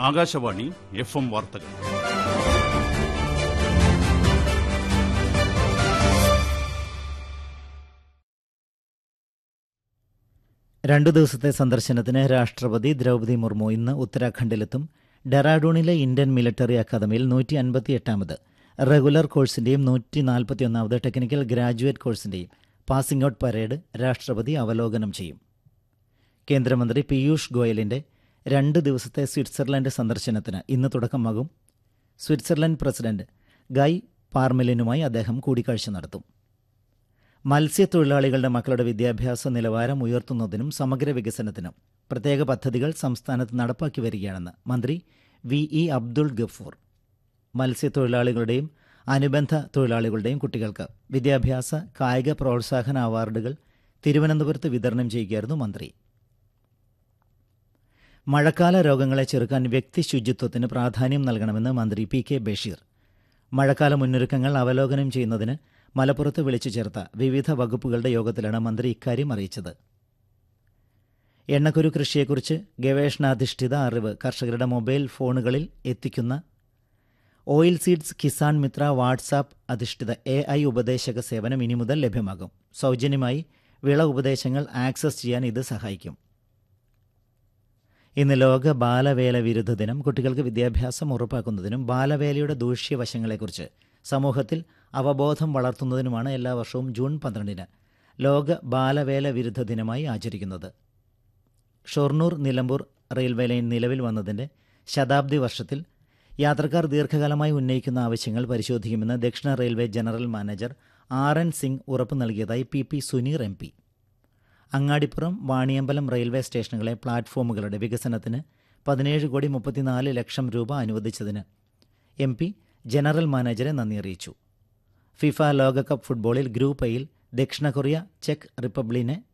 Akashvani F M വാർത്തകൾ രണ്ടു ദിവസത്തെ സന്ദർശനത്തിന് രാഷ്ട്രപതി ദ്രൗപദി മുർമു ഇന്ന് ഉത്തരാഖണ്ഡിലെത്തും ഡെറാഡൂണിലെ ഇന്ത്യൻ മിലിറ്ററി അക്കാദമിയിൽ നൂറ്റി അൻപത്തിയെട്ടാമത് റെഗുലർ കോഴ്സിന്റെയും നൂറ്റി നാൽപ്പത്തിയൊന്നാമത് ടെക്നിക്കൽ ഗ്രാജുവേറ്റ് കോഴ്സിന്റെയും പാസിംഗ് ഔട്ട് പരേഡ് രാഷ്ട്രപതി അവലോകനം ചെയ്യും കേന്ദ്രമന്ത്രി പീയൂഷ് ഗോയലിന്റെ രണ്ട് ദിവസത്തെ സ്വിറ്റ്സർലൻഡ് സന്ദർശനത്തിന് ഇന്ന് തുടക്കമാകും സ്വിറ്റ്സർലൻഡ് പ്രസിഡന്റ് ഗൈ പാർമെലിനുമായി അദ്ദേഹം കൂടിക്കാഴ്ച നടത്തും മത്സ്യത്തൊഴിലാളികളുടെ മക്കളുടെ വിദ്യാഭ്യാസ നിലവാരം ഉയർത്തുന്നതിനും സമഗ്ര വികസനത്തിനും പ്രത്യേക പദ്ധതികൾ സംസ്ഥാനത്ത് നടപ്പാക്കി വരികയാണെന്ന് മന്ത്രി വി ഇ അബ്ദുൾ ഗഫൂർ മത്സ്യത്തൊഴിലാളികളുടെയും അനുബന്ധ തൊഴിലാളികളുടെയും കുട്ടികൾക്ക് വിദ്യാഭ്യാസ കായിക പ്രോത്സാഹന അവാർഡുകൾ തിരുവനന്തപുരത്ത് വിതരണം ചെയ്യുകയായിരുന്നു മന്ത്രി മഴക്കാല രോഗങ്ങളെ ചെറുക്കാൻ വ്യക്തി ശുചിത്വത്തിന് പ്രാധാന്യം നൽകണമെന്ന് മന്ത്രി പി കെ ബഷീർ മഴക്കാല മുന്നൊരുക്കങ്ങൾ അവലോകനം ചെയ്യുന്നതിന് മലപ്പുറത്ത് വിളിച്ചു ചേർത്ത വിവിധ വകുപ്പുകളുടെ യോഗത്തിലാണ് മന്ത്രി ഇക്കാര്യം അറിയിച്ചത് എണ്ണക്കുരു കൃഷിയെക്കുറിച്ച് ഗവേഷണാധിഷ്ഠിത അറിവ് കർഷകരുടെ മൊബൈൽ ഫോണുകളിൽ എത്തിക്കുന്ന oil seeds Kisan Mitra WhatsApp അധിഷ്ഠിത എ ഐ ഉപദേശക സേവനം ഇനി മുതൽ ലഭ്യമാകും സൗജന്യമായി വിള ഉപദേശങ്ങൾ ആക്സസ് ചെയ്യാൻ ഇത് സഹായിക്കും ഇന്ന് ലോക ബാലവേല വിരുദ്ധ ദിനം കുട്ടികൾക്ക് വിദ്യാഭ്യാസം ഉറപ്പാക്കുന്നതിനും ബാലവേലയുടെ ദൂഷ്യവശങ്ങളെക്കുറിച്ച് സമൂഹത്തിൽ അവബോധം വളർത്തുന്നതിനുമാണ് എല്ലാ വർഷവും ജൂൺ പന്ത്രണ്ടിന് ലോക ബാലവേല വിരുദ്ധ ദിനമായി ആചരിക്കുന്നത് ഷൊർണൂർ നിലമ്പൂർ റെയിൽവേ ലൈൻ നിലവിൽ വന്നതിൻ്റെ ശതാബ്ദി വർഷത്തിൽ യാത്രക്കാർ ദീർഘകാലമായി ഉന്നയിക്കുന്ന ആവശ്യങ്ങൾ പരിശോധിക്കുമെന്ന് ദക്ഷിണ railway general manager R N Singh ഉറപ്പു നൽകിയതായി P P Suneer M P Angadipuram Vaniyambalam railway സ്റ്റേഷനുകളെ പ്ലാറ്റ്ഫോമുകളുടെ വികസനത്തിന് പതിനേഴ് കോടി മുപ്പത്തിനാല് ലക്ഷം രൂപ അനുവദിച്ചതിന് എം പി ജനറൽ മാനേജരെ നന്ദി അറിയിച്ചു ഫിഫ ലോകകപ്പ് ഫുട്ബോളിൽ ഗ്രൂപ്പ് എയിൽ ദക്ഷിണ കൊറിയ ചെക്ക് റിപ്പബ്ലിനെ